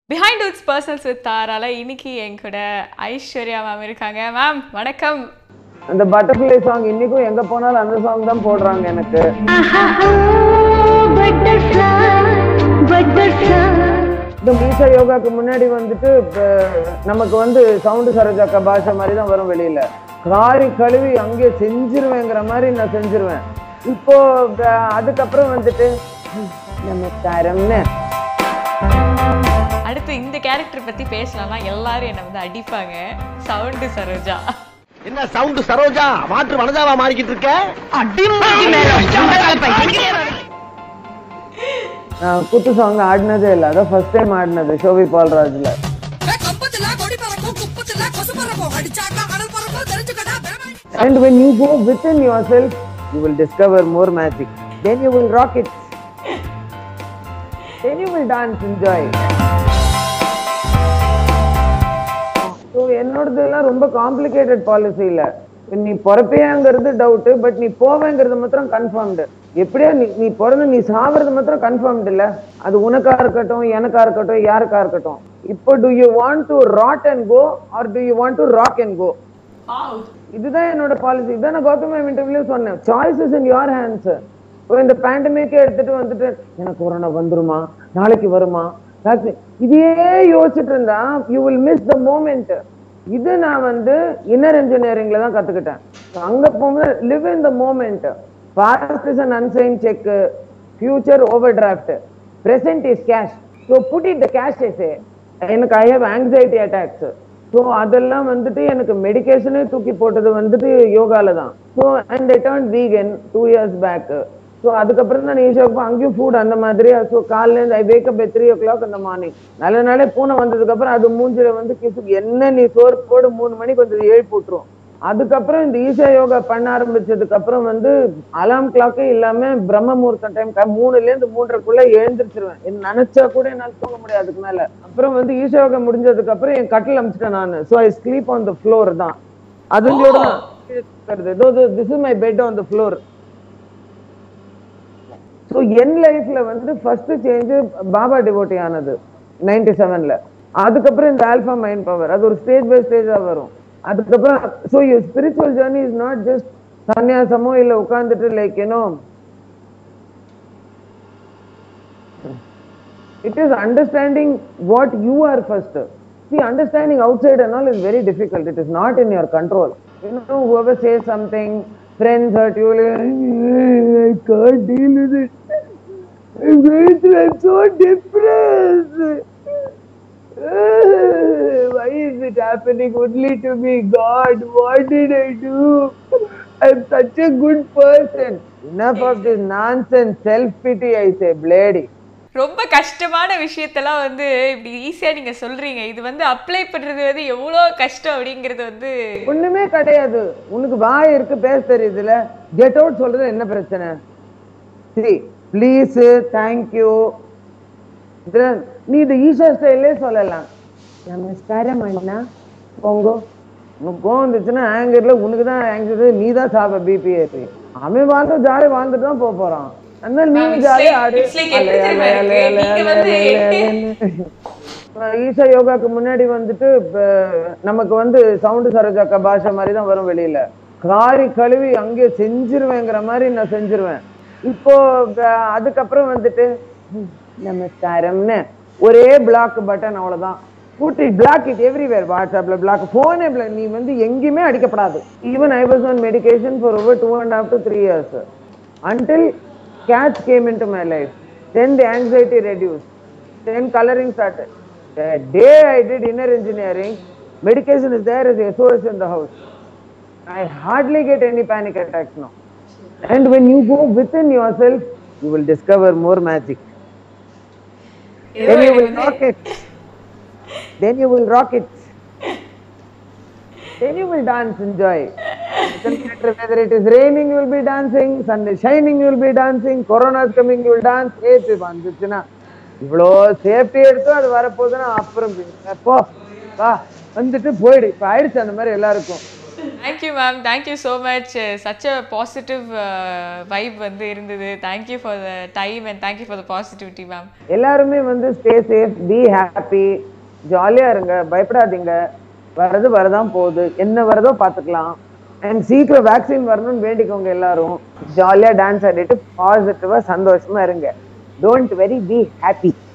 Behind Behindwoods persons with தாரால இன்னைக்கு என் கூட ஐஸ்வர்யா மேம் இருக்காங்க மேம் வணக்கம் அந்த பட்டர்ஃப்ளை சாங் இன்னைக்கும் எங்க போனாலும் அந்த சாங் தான் போடுறாங்க எனக்கு இந்த மீசா யோகாக்கு முன்னாடி வந்துட்டு இப்ப நமக்கு வந்து சவுண்டு சரோஜாக்கா பாஷை மாதிரி தான் வரும் வெளியில காரி கழுவி அங்கேயே செஞ்சிருவேங்கிற மாதிரி நான் செஞ்சிருவேன் இப்போ அஹ், அதுக்கப்புறம் வந்துட்டு "ஹம், நமஸ்காரம்னு அடுத்து இந்த கேரக்டர் பத்தி பேசலாம்னா எல்லாரும் என்ன வந்து அடிப்பாங்க சவுண்டு சரோஜா என்ன சவுண்ட் சரோஜா மாற்று வனஜாவா மாறிக்கிட்டு இருக்க நான் குத்து சாங் ஆடினதே இல்லை அதான் ஃபர்ஸ்ட் டைம் ஆடினது ஷோபி பால்ராஜ்ல கம்பத்துல கொடி பறக்கும் குப்பத்துல கொசு பறக்கும் அடிச்சாக்கா கடல் பறக்கும் தெரிஞ்சுக்கடா பிரமாணி And when you go within yourself, you will discover more magic. Then you will rock it. Then you will dance, enjoy. So என்னோடதெல்லாம் ரொம்ப காம்ப்ளிகேட்டட் பாலிசி இல்ல நீ பிறப்பியாங்கிறது டவுட்டு பட் நீ போவேங்கிறது மாத்திரம் கன்ஃபார்ம்டு எப்படியா நீ நீ பிறந்து நீ சாவறது மாத்திரம் கன்ஃபார்ம்டு இல்ல அது உனக்கா இருக்கட்டும் எனக்கா இருக்கட்டும் யாருக்கா இருக்கட்டும் இப்போ do you want to rot and go or do you want to rock and go இதுதான் என்னோட பாலிசி இதான் நான் கௌதம் மேம் இன்டர்வியூ சொன்னேன் சாய்ஸஸ் இன் யோர் ஹேண்ட்ஸ் இப்போ இந்த பேண்டமிக்கே எடுத்துட்டு வந்துட்டு எனக்கு கொரோனா வந்துருமா நாளைக்கு வருமா vaccine- இதையே யோசிச்சுட்டு இருந்தா you will miss the moment இது நான் வந்து இன்னர் இன்ஜினியரிங்ல தான் கத்துக்கிட்டேன் அங்க போகும்போது live in the moment past is an unsigned cheque future overdraft present is cash so put it the cash எஸ்ஏ எனக்கு I have anxiety attacks so அதெல்லாம் வந்துட்டு எனக்கு மெடிகேஷனே தூக்கி போட்டது வந்துட்டு யோகால தான் so and I turn vegan two years back so அதுக்கப்புறம் தான் ஈஷோக்கு அங்கேயும் ஃபுட் அந்த மாதிரி ஸோ காலையிலேருந்து I wake up by three o'clock அந்த மார்னிங் நல்ல நாளே பூனை வந்ததுக்கப்புறம் அது மூஞ்சில வந்து கிசு என்ன நீ சோறு போடு மூணு மணிக்கு வந்து எழுப்பி விட்டுரும் அதுக்கப்புறம் இந்த ஈஷா யோகா பண்ண ஆரம்பிச்சதுக்கு அப்புறம் வந்து அலாம் கிளாக்கே இல்லாம பிரம்ம முகூர்த்தம் டைம் மூணுல இருந்து மூன்றரைக்குள்ள எழுந்திரிச்சிருவேன் என்ன நினைச்சா கூட என்னால தூங்க முடியாது அதுக்கு மேல அப்புறம் வந்து ஈஷா யோகா முடிஞ்சதுக்கு அப்புறம் என் கட்டில் அமிச்சிட்டேன் நான் so I sleep on the floor தான் அதுங்களோட this is my bed on the floor so என் லைஃப்ல வந்து ஃபர்ஸ்ட் சேஞ்ச் பாபா டிவோட்டி ஆனது நைன்டி செவன்ல அதுக்கப்புறம் இந்த ஆல்ஃபா மைண்ட் பவர் அது ஒரு ஸ்டேஜ் பை ஸ்டேஜா வரும் அதுக்கப்புறம் so you spiritual journey is not just சன்னியாசமோ இல்லை உட்காந்துட்டு லைக் ஏனோ it is understanding what you are first. See, understanding outside and all is very difficult. It is not in your control. You know, whoever says something, friends hurt you, like, I can't deal with it. I'm going through, I'm so depressed. Why is it happening only to me? God, what did I do? I'm such a good person. Enough of this nonsense, self-pity, I say, bloody. ரொம்ப கஷ்டமான விஷயத்தெல்லாம் வந்து இப்படி ஈஸியா நீங்க சொல்றீங்க இது வந்து அப்ளை பண்றது வந்து எவ்வளோ கஷ்டம் அப்படிங்கிறது வந்து ஒண்ணுமே கிடையாது உனக்கு வாய் இருக்கு பேச தெரியுதுல கெட் அவுட் சொல்றது என்ன பிரச்சனை சரி ப்ளீஸ் தேங்க்யூ நீ இது ஈஷா ஸ்டைல்லே சொல்லலாம் நமஸ்காரம் அண்ணா போங்கோ உனக்கு கோவம் வந்துச்சுன்னா ஆங்கர்ல உனக்கு தான் ஆங்கர் நீ தான் சாப்ப பிபி ஏற்றி அவன் வாழ்ந்து ஜாலி வாழ்ந்துட்டு தான் போக போறான் அதனால நீ Ma'am, it's ஜாலியா like- ஆடு it's like எப்படி தெரியுமா இருக்கு? நீங்க வந்து அஹ் ஈஷா யோகாக்கு முன்னாடி வந்துட்டு இப்ப நமக்கு வந்து சவுண்டு சரோஜாக்கா பாஷை மாதிரி தான் வரும் வெளியில காரி கழுவி அங்கேயே செஞ்சிருவேங்கிற மாதிரி நான் செஞ்சிருவேன் இப்போ அஹ் அதுக்கப்புறம் வந்துட்டு "ஹம், நமஸ்காரம்னு ஒரே பிளாக் பட்டன் அவ்வளவுதான் put it block it everywhere வாட்ஸ்அப்ல பிளாக் போனே நீ வந்து எங்கேயுமே அடிக்கப்படாது even I was on medication for over two and half to three years until cats came into my life. Then the anxiety reduced. Then coloring started. The day I did inner engineering, medication is there as a SOS in the house. I hardly get any panic attacks now. And when you go within yourself, you will discover more magic. ஏதோ Then you எனக்கு will வந்து- rock it. Then you will rock it. Then you will dance, enjoy. Doesn't matter whether it is raining, you will be dancing. Sun is shining, you will be dancing. Corona is coming, you will dance. ஏத்து வந்துச்சுன்னா இவ்வளோ safety எடுத்தோம் அது வரப்போகுதுன்னா அப்புறம் போ வா வந்துட்டு போயிடு இப்போ ஆயிடுச்சு அந்த மாதிரி எல்லாருக்கும் thank you ma'am thank you so much such a positive vibe வந்து இருந்தது thank you for the time and thank you for the positivity ma'am எல்லாருமே வந்து ஸ்டே சேஃப் பி ஹாப்பி ஜாலியா இருங்க பயப்படாதீங்க வர்றது வரதான் போகுது என்ன வரதோ பார்த்துக்கலாம் அண்ட் சீக்கிரம் வேக்சின் வரணும்னு வேண்டிக்கோங்க எல்லாரும் ஜாலியா டான்ஸ் ஆடிட்டு பாசிட்டிவா சந்தோஷமா இருங்க டோன்ட் வெரி பி ஹாப்பி